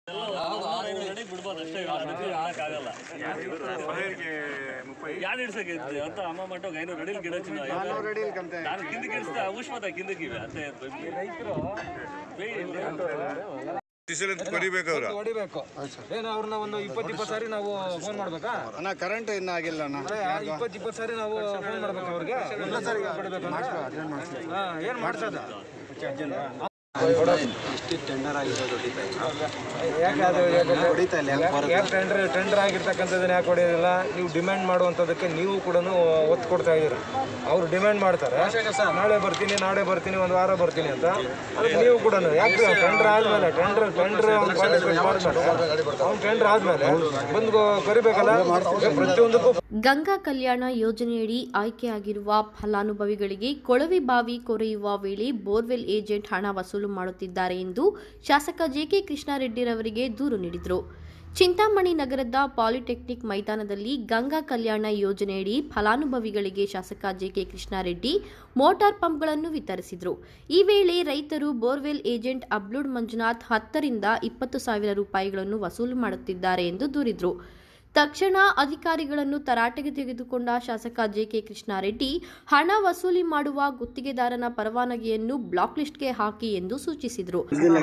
ಬಿಡ್ಬೋದು ಅಷ್ಟೇ ಆಗಲ್ಲ ಯಾರು ಹಿಡ್ಸಕ್ಕೆ ಅಂತ ಅಮ್ಮ ಮಟ್ಟ ಐನೂರು ಅಡಿಲಿ ಗಿಡ ಚಿನ್ನ ನಾನು ಕಿಂದಕ್ಕೆ ಹಿಡಿಸ್ತಾ ಉಷ್ಮತ ಕಿಂದಕ್ಕೆ ಇವೆ ಅಂತ ರೈತರು ಕೊರಿಬೇಕು ಅವ್ರ ಹೊಡಿಬೇಕು ಏನು ಅವ್ರನ್ನ ಒಂದು ಇಪ್ಪತ್ತು ಇಪ್ಪತ್ತು ಸಾರಿ ನಾವು ಫೋನ್ ಮಾಡ್ಬೇಕಾ ಅಣ್ಣ ಕರೆಂಟ್ ಇನ್ನ ಆಗಿಲ್ಲ ಅಣ್ಣ ಇಪ್ಪತ್ತು ಇಪ್ಪತ್ತು ಸಾರಿ ನಾವು ಫೋನ್ ಮಾಡ್ಬೇಕು ಅವ್ರಿಗೆ ಎಲ್ಲ ಸಾರಿ ಕೊಡ್ಬೇಕು ಹಾ ಏನು ಮಾಡ್ಸೋದ ಯಾಕೆ ಅದು ಹೊಡಿತಾ ಇಲ್ಲ ಯಾಕೆ ಟೆಂಡರ್ ಟೆಂಡರ್ ಆಗಿರ್ತಕ್ಕಂಥದ್ದನ್ನ ಯಾಕೆ ಹೊಡೆಯೋದಿಲ್ಲ ನೀವು ಡಿಮ್ಯಾಂಡ್ ಮಾಡುವಂಥದ್ದಕ್ಕೆ ನೀವು ಕೂಡ ಒತ್ತು ಕೊಡ್ತಾ ಇದ್ದೀರಾ ಅವ್ರು ಡಿಮ್ಯಾಂಡ್ ಮಾಡ್ತಾರೆ ನಾಳೆ ಬರ್ತೀನಿ ನಾಳೆ ಬರ್ತೀನಿ ಒಂದು ವಾರ ಬರ್ತೀನಿ ಅಂತ ಅದಕ್ಕೆ ನೀವು ಕೂಡ ಯಾಕೆ ಟೆಂಡರ್ ಆದ್ಮೇಲೆ ಟೆಂಡರ್ ಟೆಂಡರ್ ಅವ್ನು ಪಾರ್ಟಿಸಿಪೇಟ್ ಮಾಡ್ತಾರೆ ಅವ್ನು ಟೆಂಡರ್ ಆದ್ಮೇಲೆ ಬಂದು ಕರಿಬೇಕಲ್ಲ ಪ್ರತಿಯೊಂದಕ್ಕೂ ಗಂಗಾ ಕಲ್ಯಾಣ ಯೋಜನೆಯಡಿ ಆಯ್ಕೆಯಾಗಿರುವ ಫಲಾನುಭವಿಗಳಿಗೆ ಕೊಳವೆ ಬಾವಿ ಕೊರೆಯುವ ವೇಳೆ ಬೋರ್ವೆಲ್ ಏಜೆಂಟ್ ಹಣ ವಸೂಲು ಮಾಡುತ್ತಿದ್ದಾರೆ ಎಂದು ಶಾಸಕ ಜೆಕೆ ಕೃಷ್ಣಾರೆಡ್ಡಿರವರಿಗೆ ದೂರು ನೀಡಿದರು ಚಿಂತಾಮಣಿ ನಗರದ ಪಾಲಿಟೆಕ್ನಿಕ್ ಮೈದಾನದಲ್ಲಿ ಗಂಗಾ ಕಲ್ಯಾಣ ಯೋಜನೆಯಡಿ ಫಲಾನುಭವಿಗಳಿಗೆ ಶಾಸಕ ಜೆಕೆ ಕೃಷ್ಣಾರೆಡ್ಡಿ ಮೋಟಾರ್ ಪಂಪ್ಗಳನ್ನು ವಿತರಿಸಿದರು ಈ ವೇಳೆ ರೈತರು ಬೋರ್ವೆಲ್ ಏಜೆಂಟ್ ಅಬ್ಲೂಡ್ ಮಂಜುನಾಥ್ ಹತ್ತರಿಂದ ಇಪ್ಪತ್ತು ಸಾವಿರ ರೂಪಾಯಿಗಳನ್ನು ವಸೂಲು ಮಾಡುತ್ತಿದ್ದಾರೆ ಎಂದು ದೂರಿದರು ತಕ್ಷಣ ಅಧಿಕಾರಿಗಳನ್ನು ತರಾಟೆಗೆ ತೆಗೆದುಕೊಂಡ ಶಾಸಕ ಜೆಕೆ ಕೃಷ್ಣಾರೆಡ್ಡಿ ಹಣ ವಸೂಲಿ ಮಾಡುವ ಗುತ್ತಿಗೆದಾರನ ಪರವಾನಗಿಯನ್ನು ಬ್ಲಾಕ್ ಲಿಸ್ಟ್ಗೆ ಹಾಕಿ ಎಂದು ಸೂಚಿಸಿದರು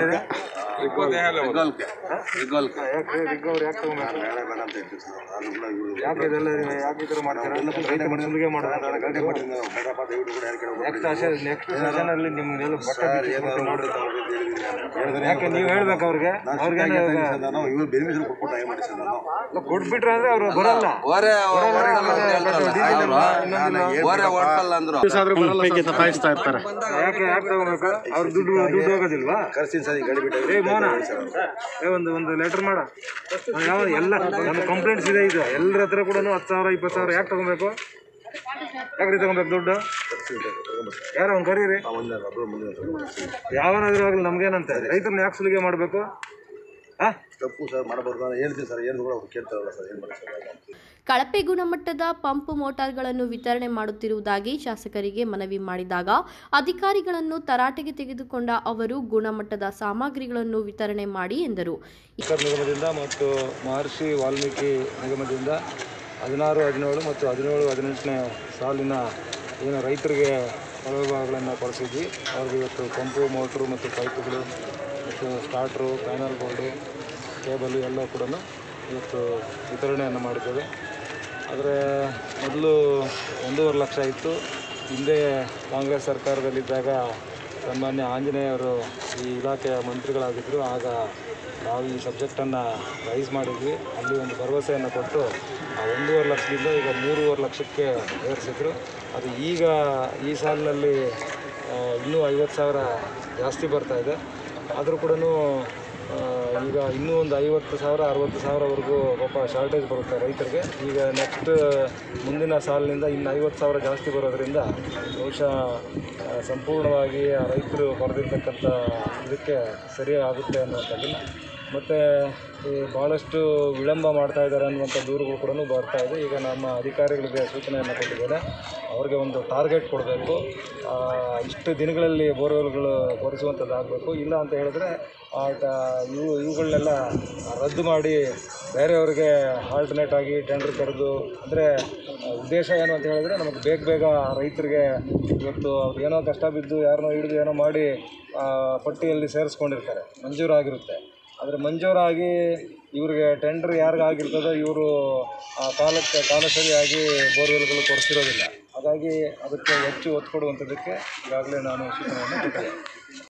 ಯಾಕೆ ಇದೆಲ್ಲ ಯಾಕೆ ಈ ಥರ ಮಾಡ್ತೀರಾ ರೈತ ಮನುಷ್ಯನಿಗೆ ಮಾಡೋದು ನೆಕ್ಸ್ಟ್ ನೆಕ್ಸ್ಟ್ ಸೆಷನ್ ಅಲ್ಲಿ ನಿಮ್ಗೆಲ್ಲ ಬಟ್ಟೆ ಬಿಚ್ಚಿ ಕೊಟ್ಟು ನೋಡ್ರಿ. ಯಾಕೆ ನೀವು ಹೇಳ್ಬೇಕು ಅವ್ರಿಗೆ ಅವ್ರಿಗೆ ಕೊಟ್ಬಿಟ್ರೆ ಅಂದ್ರೆ ಅವ್ರು ಬರಲ್ಲ ಸತಾಯಿಸ್ತಾ ಇರ್ತಾರೆ ಯಾಕೆ ಯಾಕೆ ತಗೋಬೇಕು ಅವ್ರ ದುಡ್ಡು ದುಡ್ಡು ಹೋಗೋದಿಲ್ವಾ ಏ ಮೋನ ಏ ಒಂದು ಒಂದು ಲೆಟರ್ ಮಾಡ ಯಾವ ಎಲ್ಲ ನಮ್ಮ ಕಂಪ್ಲೇಂಟ್ಸ್ ಇದೆ ಇದು ಎಲ್ಲರ ಹತ್ರ ಕೂಡ ಹತ್ತು ಸಾವಿರ ಇಪ್ಪತ್ತು ಸಾವಿರ ಯಾಕೆ ತಗೋಬೇಕು ಯಾಕೆ ತಗೋಬೇಕು ದುಡ್ಡು ಯಾರು ಅವ್ನು ಕರೀರಿ ಯಾವನಾದ್ರೂ ಆಗಲಿ ನಮ್ಗೇನಂತ ರೈತರನ್ನ ಯಾಕೆ ಸುಲಿಗೆ ಮಾಡಬೇಕು ಹಾ ತಪ್ಪು ಸರ್ ಮಾಡಬಾರ್ದು ನಾನು ಹೇಳ್ತೀನಿ ಸರ್ ಏನು ಕೂಡ ಅವ್ರು ಕೇಳ್ತಾರಲ್ಲ ಸರ್ ಏನು ಮಾಡಿ ಸರ್ ಕಳಪೆ ಗುಣಮಟ್ಟದ ಪಂಪ್ ಮೋಟಾರ್ಗಳನ್ನು ವಿತರಣೆ ಮಾಡುತ್ತಿರುವುದಾಗಿ ಶಾಸಕರಿಗೆ ಮನವಿ ಮಾಡಿದಾಗ ಅಧಿಕಾರಿಗಳನ್ನು ತರಾಟೆಗೆ ತೆಗೆದುಕೊಂಡ ಅವರು ಗುಣಮಟ್ಟದ ಸಾಮಗ್ರಿಗಳನ್ನು ವಿತರಣೆ ಮಾಡಿ ಎಂದರು ಸರ್ಕಾರ ನಿಗಮದಿಂದ ಮತ್ತು ಮಹರ್ಷಿ ವಾಲ್ಮೀಕಿ ನಿಗಮದಿಂದ ಹದಿನಾರು ಹದಿನೇಳು ಮತ್ತು ಹದಿನೇಳು ಹದಿನೆಂಟನೇ ಸಾಲಿನ ಏನು ರೈತರಿಗೆ ಕೊಳವೆಗಳನ್ನು ಕೊಡಿಸಿದ್ವಿ ಅವ್ರಿಗೆ ಇವತ್ತು ಪಂಪು ಮೋಟ್ರು ಮತ್ತು ಪೈಪುಗಳು ಮತ್ತು ಸ್ಟಾರ್ಟ್ರು ಪ್ಯಾನಲ್ ಬೋರ್ಡು ಕೇಬಲು ಎಲ್ಲ ಕೂಡ ಇವತ್ತು ವಿತರಣೆಯನ್ನು ಮಾಡಿದ್ದೇವೆ ಆದರೆ ಮೊದಲು ಒಂದೂವರೆ ಲಕ್ಷ ಇತ್ತು ಹಿಂದೆ ಕಾಂಗ್ರೆಸ್ ಸರ್ಕಾರದಲ್ಲಿದ್ದಾಗ ಸನ್ಮಾನ್ಯ ಆಂಜನೇಯವರು ಈ ಇಲಾಖೆಯ ಮಂತ್ರಿಗಳಾಗಿದ್ದರು ಆಗ ನಾವು ಈ ಸಬ್ಜೆಕ್ಟನ್ನು ರೈಸ್ ಮಾಡಿದ್ವಿ ಅಲ್ಲಿ ಒಂದು ಭರವಸೆಯನ್ನು ಕೊಟ್ಟು ಆ ಒಂದೂವರೆ ಲಕ್ಷದಿಂದ ಈಗ ಮೂರುವರೆ ಲಕ್ಷಕ್ಕೆ ಏರಿಸಿದ್ರು ಅದು ಈಗ ಈ ಸಾಲಿನಲ್ಲಿ ಆ, ಇನ್ನೂ ಐವತ್ತು ಸಾವಿರ ಜಾಸ್ತಿ ಬರ್ತಾ ಇದೆ ಆದರೂ ಕೂಡ ಈಗ ಇನ್ನೂ ಒಂದು ಐವತ್ತು ಸಾವಿರ ಅರವತ್ತು ಸಾವಿರವರೆಗೂ ಪಾಪ ಶಾರ್ಟೇಜ್ ಬರುತ್ತೆ ರೈತರಿಗೆ ಈಗ ನೆಕ್ಸ್ಟ್ ಮುಂದಿನ ಸಾಲಿನಿಂದ ಇನ್ನು ಐವತ್ತು ಸಾವಿರ ಜಾಸ್ತಿ ಬರೋದ್ರಿಂದ ಬಹುಶಃ ಆ, ಸಂಪೂರ್ಣವಾಗಿ ಆ ರೈತರು ಬರೆದಿರ್ತಕ್ಕಂಥ ಇದಕ್ಕೆ ಸರಿ ಆಗುತ್ತೆ ಅನ್ನುವಂಥದ್ದನ್ನು ಮತ್ತು ಈ ಭಾಳಷ್ಟು ವಿಳಂಬ ಮಾಡ್ತಾ ಇದ್ದಾರೆ ಅನ್ನುವಂಥ ದೂರುಗಳು ಕೂಡ ಬರ್ತಾ ಇದೆ ಈಗ ನಮ್ಮ ಅಧಿಕಾರಿಗಳಿಗೆ ಸೂಚನೆಯನ್ನು ಕೊಟ್ಟಿದ್ದೇನೆ ಅವ್ರಿಗೆ ಒಂದು ಟಾರ್ಗೆಟ್ ಕೊಡಬೇಕು ಇಷ್ಟು ದಿನಗಳಲ್ಲಿ ಬೋರ್ವೆಲ್ಗಳು ಕೊರೆಸುವಂಥದ್ದಾಗಬೇಕು ಇಲ್ಲ ಅಂತ ಹೇಳಿದ್ರೆ ಆ ಟ- ಇವು ಇವುಗಳನ್ನೆಲ್ಲ ರದ್ದು ಮಾಡಿ ಬೇರೆಯವ್ರಿಗೆ ಆಲ್ಟರ್ನೇಟ್ ಆಗಿ ಟೆಂಡರ್ ಕರೆದು ಅಂದರೆ ಉದ್ದೇಶ ಏನು ಅಂತ ಹೇಳಿದ್ರೆ ನಮಗೆ ಬೇಗ ಬೇಗ ರೈತರಿಗೆ ಇವತ್ತು ಅವ್ರು ಏನೋ ಕಷ್ಟ ಬಿದ್ದು ಯಾರನ್ನೋ ಹಿಡಿದು ಏನೋ ಮಾಡಿ ಆ, ಪಟ್ಟಿಯಲ್ಲಿ ಸೇರಿಸ್ಕೊಂಡಿರ್ತಾರೆ ಮಂಜೂರಾಗಿರುತ್ತೆ ಆದರೆ ಮಂಜೂರಾಗಿ ಇವರಿಗೆ ಟೆಂಡರ್ ಯಾರಿಗಾಗಿರ್ತದೋ ಇವರು ಆ ಕಾಲಕ್ಕೆ ಕಾಲಸರಿಯಾಗಿ ಬೋರ್ವೆಲ್ಗಳು ಕೊಡಿಸಿರೋದಿಲ್ಲ ಹಾಗಾಗಿ ಅದಕ್ಕೆ ಹೆಚ್ಚು ಒತ್ತು ಕೊಡುವಂಥದ್ದಕ್ಕೆ ಈಗಾಗಲೇ ನಾನು ಸೂಚನೆಯನ್ನು ಕೊಟ್ಟಿದ್ದೆ